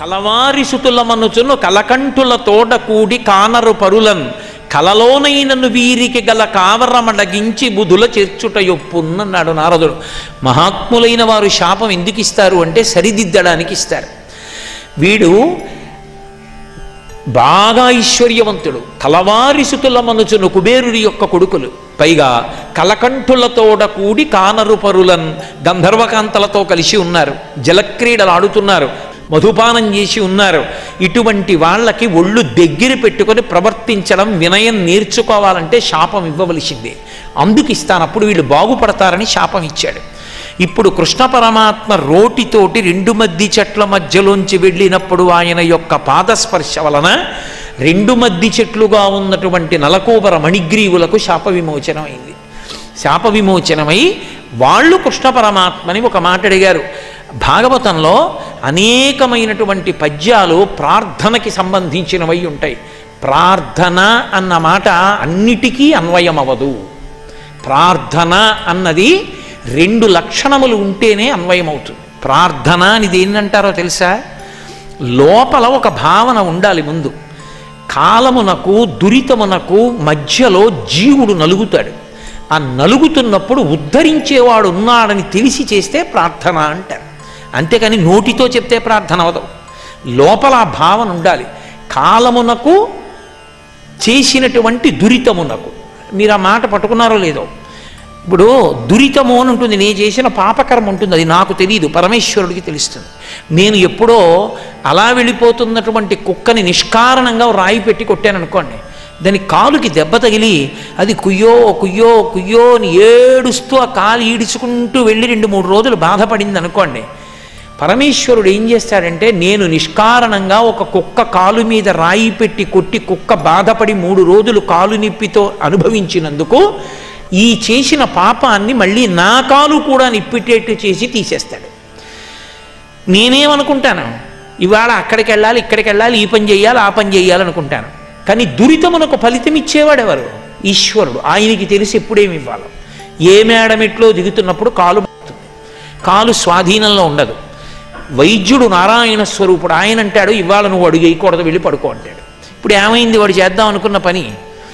కలవారి సుతులమనుచును కలకంఠుల తోడ కూడి కానరు పరులన్ కలలోనైనను వీరికి గల కావరమడగించి బుధుల చేర్చుట యొప్పున్నన్నాడు నారదుడు మహాత్ములైన వారు శాపం ఎందుకు ఇస్తారు అంటే సరిదిద్దడానికి ఇస్తారు వీడు బాగా ఐశ్వర్యవంతుడు కలవారి సుతుల మనుచును కుబేరుడి యొక్క కొడుకులు పైగా కలకంఠులతోడ కూడి కానరు పరులన్ గంధర్వకాంతలతో కలిసి ఉన్నారు జలక్రీడలు ఆడుతున్నారు మధుపానం చేసి ఉన్నారు ఇటువంటి వాళ్ళకి ఒళ్ళు దగ్గర పెట్టుకొని ప్రవర్తించడం వినయం నేర్చుకోవాలంటే శాపం ఇవ్వవలసిందే అందుకు ఇస్తాను అప్పుడు వీళ్ళు బాగుపడతారని శాపం ఇచ్చాడు ఇప్పుడు కృష్ణ పరమాత్మ రోటితోటి రెండు మద్ది చెట్ల మధ్యలోంచి వెళ్ళినప్పుడు ఆయన యొక్క పాదస్పర్శ వలన రెండు మద్ది చెట్లుగా ఉన్నటువంటి నలకోబర మణిగ్రీవులకు శాప విమోచనమైంది శాప విమోచనమై వాళ్ళు కృష్ణ పరమాత్మని ఒక మాట అడిగారు భాగవతంలో అనేకమైనటువంటి పద్యాలు ప్రార్థనకి సంబంధించినవై ఉంటాయి ప్రార్థన అన్న మాట అన్నిటికీ అన్వయమవదు ప్రార్థన అన్నది రెండు లక్షణములు ఉంటేనే అన్వయమవుతుంది ప్రార్థన అని దేన్నంటారో తెలుసా లోపల ఒక భావన ఉండాలి ముందు కాలమునకు దురితమునకు మధ్యలో జీవుడు నలుగుతాడు ఆ నలుగుతున్నప్పుడు ఉద్ధరించేవాడు ఉన్నాడని తెలిసి చేస్తే ప్రార్థన అంటారు అంతేకాని నోటితో చెప్తే ప్రార్థన అవదు లోపల ఆ భావన ఉండాలి కాలమునకు చేసినటువంటి దురితమునకు మీరు ఆ మాట పట్టుకున్నారో లేదో ఇప్పుడు దురితము అని ఉంటుంది నేను చేసిన పాపకర్మ ఉంటుంది అది నాకు తెలియదు పరమేశ్వరుడికి తెలుస్తుంది నేను ఎప్పుడో అలా వెళ్ళిపోతున్నటువంటి కుక్కని నిష్కారణంగా ఓ రాయి పెట్టి కొట్టాను అనుకోండి దాని కాలుకి దెబ్బ తగిలి అది కుయ్యో కుయ్యో కుయ్యో అని ఏడుస్తూ ఆ కాలు ఈడ్చుకుంటూ వెళ్ళి రెండు మూడు రోజులు బాధపడింది అనుకోండి పరమేశ్వరుడు ఏం చేస్తాడంటే నేను నిష్కారణంగా ఒక కుక్క కాలు మీద రాయి పెట్టి కొట్టి కుక్క బాధపడి మూడు రోజులు కాలు నిప్పితో అనుభవించినందుకు ఈ చేసిన పాపాన్ని మళ్ళీ నా కాలు కూడా నిప్పిటేట్టు చేసి తీసేస్తాడు నేనేమనుకుంటాను ఇవాళ అక్కడికి వెళ్ళాలి ఇక్కడికి వెళ్ళాలి ఈ పని చేయాలి ఆ పని చేయాలి అనుకుంటాను కానీ దురితమునకు ఫలితం ఇచ్చేవాడు ఎవరు ఈశ్వరుడు ఆయనకి తెలిసి ఎప్పుడేమి ఇవ్వాలో ఏ మేడమెట్లో దిగుతున్నప్పుడు కాలు మారుతుంది కాలు స్వాధీనంలో ఉండదు వైద్యుడు నారాయణ స్వరూపుడు ఆయన అంటాడు ఇవాళ నువ్వు అడుగు వేయకూడదు వెళ్ళి పడుకో అంటాడు ఇప్పుడు ఏమైంది వాడు చేద్దాం అనుకున్న పని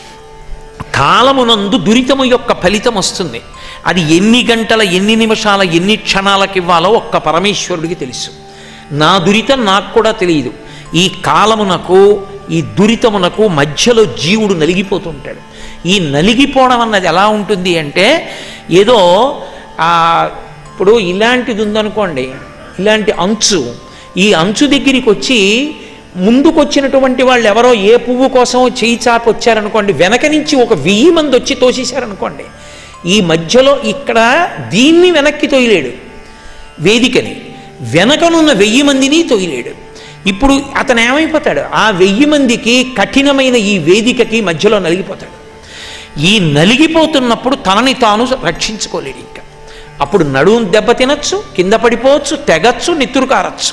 కాలమునందు దురితము యొక్క ఫలితం వస్తుంది అది ఎన్ని గంటల ఎన్ని నిమిషాల ఎన్ని క్షణాలకు ఇవ్వాలో ఒక్క పరమేశ్వరుడికి తెలుసు నా దురితం నాకు కూడా తెలియదు ఈ కాలమునకు ఈ దురితమునకు మధ్యలో జీవుడు నలిగిపోతుంటాడు ఈ నలిగిపోవడం అన్నది ఎలా ఉంటుంది అంటే ఏదో ఆ, ఇప్పుడు ఇలాంటిది ఉందనుకోండి ఇలాంటి అంచు ఈ అంచు దగ్గరికి వచ్చి ముందుకొచ్చినటువంటి వాళ్ళు ఎవరో ఏ పువ్వు కోసం చేయి చాపి వచ్చారనుకోండి వెనక నుంచి ఒక వెయ్యి మంది వచ్చి తోసేశారనుకోండి ఈ మధ్యలో ఇక్కడ దీన్ని వెనక్కి తోయలేడు వేదికని వెనకనున్న వెయ్యి మందిని తొయ్యలేడు ఇప్పుడు అతను ఏమైపోతాడు ఆ వెయ్యి మందికి కఠినమైన ఈ వేదికకి మధ్యలో నలిగిపోతాడు ఈ నలిగిపోతున్నప్పుడు తనని తాను రక్షించుకోలేడు ఇంకా అప్పుడు నడుము దెబ్బ తినచ్చు కింద పడిపోవచ్చు తెగచ్చు నిత్తురు కారచ్చు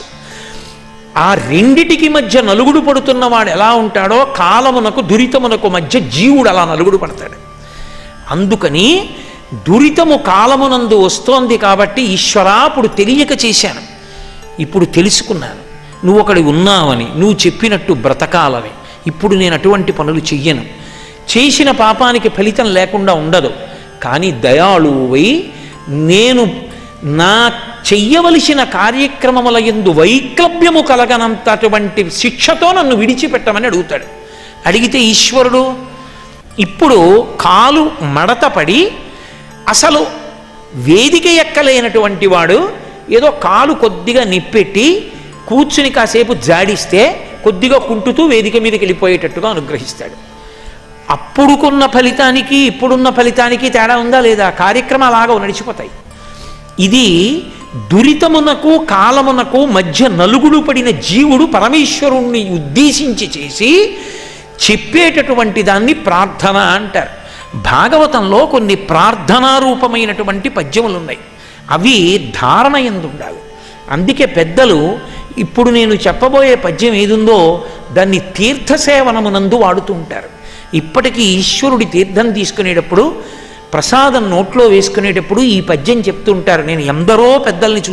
ఆ రెండిటికి మధ్య నలుగుడు పడుతున్నవాడు ఎలా ఉంటాడో కాలమునకు దురితమునకు మధ్య జీవుడు అలా నలుగుడు పడతాడు అందుకని దురితము కాలమునందు వస్తోంది కాబట్టి ఈశ్వరా అప్పుడు తెలియక చేశాను ఇప్పుడు తెలుసుకున్నాను నువ్వు ఒకడి ఉన్నావని నువ్వు చెప్పినట్టు బ్రతకాలని ఇప్పుడు నేను అటువంటి పనులు చెయ్యను చేసిన పాపానికి ఫలితం లేకుండా ఉండదు కానీ దయాళువై నేను నా చెయ్యవలసిన కార్యక్రమముల ఎందు వైక్లభ్యము కలగనంతటువంటి శిక్షతో నన్ను విడిచిపెట్టమని అడుగుతాడు అడిగితే ఈశ్వరుడు ఇప్పుడు కాలు మడతపడి అసలు వేదిక ఎక్కలేనటువంటి వాడు ఏదో కాలు కొద్దిగా నిప్పెట్టి కూర్చుని కాసేపు జాడిస్తే కొద్దిగా కుంటుతూ వేదిక మీదకి వెళ్ళిపోయేటట్టుగా అనుగ్రహిస్తాడు అప్పుడుకున్న ఫలితానికి ఇప్పుడున్న ఫలితానికి తేడా ఉందా లేదా కార్యక్రమాలు అలాగా నడిచిపోతాయి ఇది దురితమునకు కాలమునకు మధ్య నలుగుడు పడిన జీవుడు పరమేశ్వరుణ్ణి ఉద్దేశించి చేసి చెప్పేటటువంటి దాన్ని ప్రార్థన అంటారు భాగవతంలో కొన్ని ప్రార్థనారూపమైనటువంటి పద్యములు ఉన్నాయి అవి ధారణ ఎందు ఉండాలి అందుకే పెద్దలు ఇప్పుడు నేను చెప్పబోయే పద్యం ఏదుందో దాన్ని తీర్థసేవనమునందు వాడుతూ ఉంటారు ఇప్పటికీ ఈశ్వరుడి తీర్థం తీసుకునేటప్పుడు ప్రసాదం నోట్లో వేసుకునేటప్పుడు ఈ పద్యం చెప్తుంటారు నేను ఎందరో పెద్దల్ని చూశాను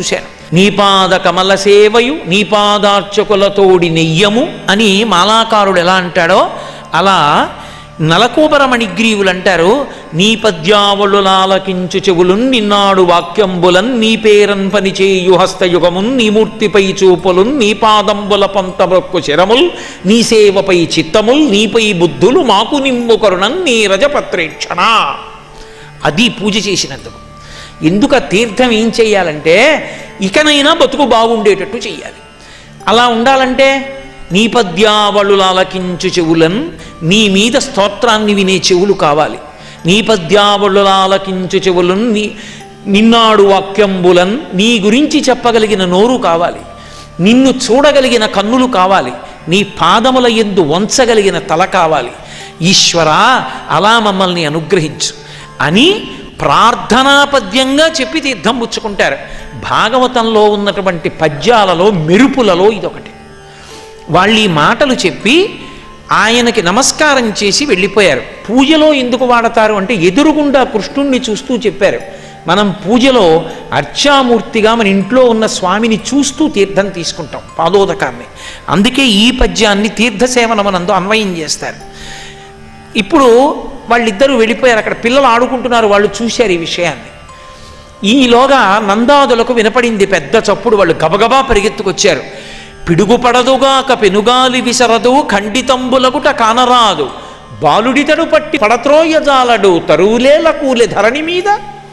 నీపాద కమల సేవయు నీపాదార్చకులతోడి నెయ్యము అని మాలాకారుడు ఎలా అంటాడో అలా నలకూపరమణిగ్రీవులు అంటారు నీ పద్యావళులాలకించు చెవులున్ నిన్నాడు వాక్యంబులన్ నీ పేరన్ పనిచేయు హస్తయుగమున్ నీ మూర్తిపై చూపులున్ నీ పాదంబుల పంతమొక్కు శరముల్ నీ సేవపై చిత్తముల్ నీపై బుద్ధులు మాకు నిమ్ము కరుణన్ నీ రజపత్రేక్షణ అది పూజ చేసినందుకు ఎందుకు ఆ తీర్థం ఏం చెయ్యాలంటే ఇకనైనా బతుకు బాగుండేటట్టు చెయ్యాలి అలా ఉండాలంటే నీ పద్యావళులాలకించు చెవులన్ నీ మీద స్తోత్రాన్ని వినే చెవులు కావాలి నీ పద్యావళులాలకించు చెవులన్ నీ నిన్నాడు వాక్యంబులన్ నీ గురించి చెప్పగలిగిన నోరు కావాలి నిన్ను చూడగలిగిన కన్నులు కావాలి నీ పాదముల ఎందు వంచగలిగిన తల కావాలి ఈశ్వరా అలా మమ్మల్ని అనుగ్రహించు అని ప్రార్థనాపద్యంగా చెప్పి తీర్థం పుచ్చుకుంటారు భాగవతంలో ఉన్నటువంటి పద్యాలలో మెరుపులలో ఇదొకటి వాళ్ళు ఈ మాటలు చెప్పి ఆయనకి నమస్కారం చేసి వెళ్ళిపోయారు పూజలో ఎందుకు వాడతారు అంటే ఎదురుగుండా కృష్ణుణ్ణి చూస్తూ చెప్పారు మనం పూజలో అర్చామూర్తిగా మన ఇంట్లో ఉన్న స్వామిని చూస్తూ తీర్థం తీసుకుంటాం పాదోదకాన్ని అందుకే ఈ పద్యాన్ని తీర్థసేవనమనందు అన్వయం చేస్తారు ఇప్పుడు వాళ్ళిద్దరూ వెళ్ళిపోయారు అక్కడ పిల్లలు ఆడుకుంటున్నారు వాళ్ళు చూశారు ఈ విషయాన్ని ఈలోగా నందాదులకు వినపడింది పెద్ద చప్పుడు వాళ్ళు గబగబా పరిగెత్తుకొచ్చారు పిడుగుపడదుగాక పెనుగాలి విసరదు ఖండితంబులగుట కానరాదు బాలుడితడు పట్టి పడత్రోయజాలడు తరువులేల కూలె ధరణి మీద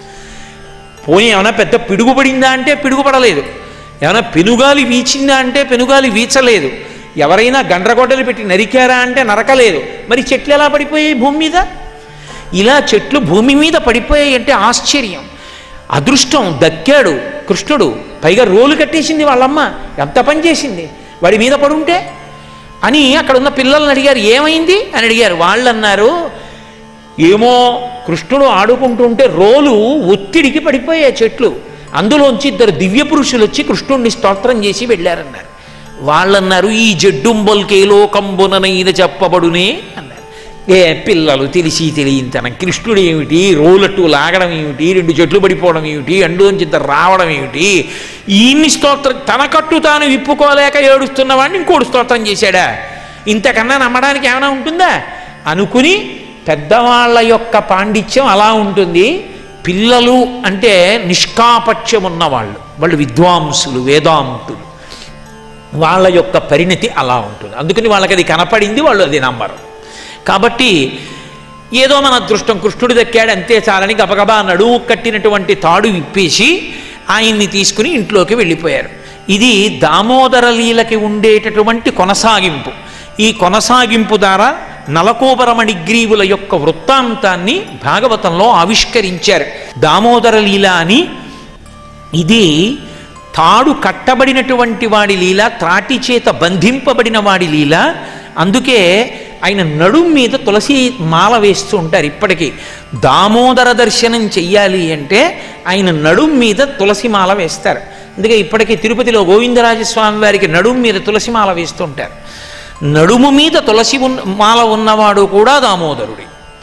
పోనీ ఏమైనా పెద్ద పిడుగు పడిందా అంటే పిడుగు పడలేదు ఏమైనా పెనుగాలి వీచిందా అంటే పెనుగాలి వీచలేదు ఎవరైనా గండ్రగొడ్డలు పెట్టి నరికారా అంటే నరకలేదు మరి చెట్లు ఎలా పడిపోయాయి భూమి మీద ఇలా చెట్లు భూమి మీద పడిపోయాయి అంటే ఆశ్చర్యం అదృష్టం దక్కాడు కృష్ణుడు పైగా రోలు కట్టేసింది వాళ్ళమ్మ ఎంత పని చేసింది వాడి మీద పడుంటే అని అక్కడ ఉన్న పిల్లల్ని అడిగారు ఏమైంది అని అడిగారు వాళ్ళు అన్నారు ఏమో కృష్ణుడు ఆడుకుంటుంటే రోలు ఒత్తిడికి పడిపోయాయి చెట్లు అందులోంచి ఇద్దరు దివ్య పురుషులు వచ్చి కృష్ణుడిని స్తోత్రం చేసి వెళ్ళారన్నారు వాళ్ళన్నారు ఈ జడ్డుంబొల్కే లోకంబుననైన చెప్పబడునే అన్నారు ఏ పిల్లలు తెలిసి తెలియంతనం కృష్ణుడు ఏమిటి రోలట్టు లాగడం ఏమిటి రెండు చెట్లు పడిపోవడం ఏమిటి అండులోంచి ఇద్దరు రావడం ఏమిటి ఈయన్ని స్తోత్రం తన కట్టు తాను విప్పుకోలేక ఏడుస్తున్న వాడిని ఇంకోటి స్తోత్రం చేశాడా ఇంతకన్నా నమ్మడానికి ఏమైనా ఉంటుందా అనుకుని పెద్దవాళ్ళ యొక్క పాండిత్యం అలా ఉంటుంది పిల్లలు అంటే నిష్కాపట్యం ఉన్నవాళ్ళు వాళ్ళు విద్వాంసులు వేదాంతులు వాళ్ళ యొక్క పరిణతి అలా ఉంటుంది అందుకని వాళ్ళకి అది కనపడింది వాళ్ళు అది నమ్మరు కాబట్టి ఏదో మన అదృష్టం కృష్ణుడు దక్కాడు అంతే చాలని గబగబా నడువు కట్టినటువంటి తాడు విప్పేసి ఆయన్ని తీసుకుని ఇంట్లోకి వెళ్ళిపోయారు ఇది దామోదర లీలకి ఉండేటటువంటి కొనసాగింపు ఈ కొనసాగింపు ద్వారా నలకోపరమణిగ్రీవుల యొక్క వృత్తాంతాన్ని భాగవతంలో ఆవిష్కరించారు దామోదర లీల అని ఇది తాడు కట్టబడినటువంటి వాడి లీల త్రాటి చేత బంధింపబడిన వాడి లీల అందుకే ఆయన నడుం మీద తులసి మాల వేస్తూ ఉంటారు ఇప్పటికీ దామోదర దర్శనం చెయ్యాలి అంటే ఆయన నడుం మీద తులసి మాల వేస్తారు అందుకే ఇప్పటికీ తిరుపతిలో గోవిందరాజస్వామి వారికి నడుం మీద తులసి మాల వేస్తూ ఉంటారు నడుము మీద తులసి ఉన్న మాల ఉన్నవాడు కూడా దామోదరుడి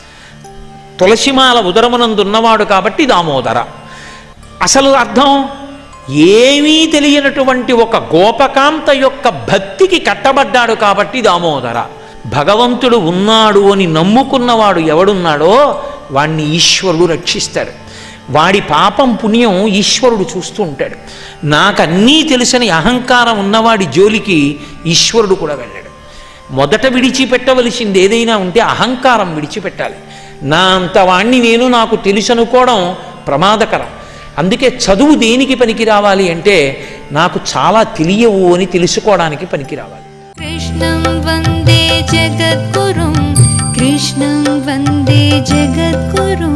తులసిమాల ఉదరమునందున్నవాడు కాబట్టి దామోదర అసలు అర్థం ఏమీ తెలియనటువంటి ఒక గోపకాంత యొక్క భక్తికి కట్టబడ్డాడు కాబట్టి దామోదర భగవంతుడు ఉన్నాడు అని నమ్ముకున్నవాడు ఎవడున్నాడో వాణ్ణి ఈశ్వరుడు రక్షిస్తాడు వాడి పాపం పుణ్యం ఈశ్వరుడు చూస్తూ ఉంటాడు నాకన్నీ తెలిసని అహంకారం ఉన్నవాడి జోలికి ఈశ్వరుడు కూడా వెళ్ళాడు మొదట విడిచిపెట్టవలసింది ఏదైనా ఉంటే అహంకారం విడిచిపెట్టాలి నా అంత వాణ్ణి నేను నాకు తెలుసనుకోవడం ప్రమాదకరం అందుకే చదువు దేనికి పనికి రావాలి అంటే నాకు చాలా తెలియవు అని తెలుసుకోవడానికి పనికి రావాలి कृष्णं वन्दे जगद्गुरुं कृष्णं वन्दे जगद्गुरुं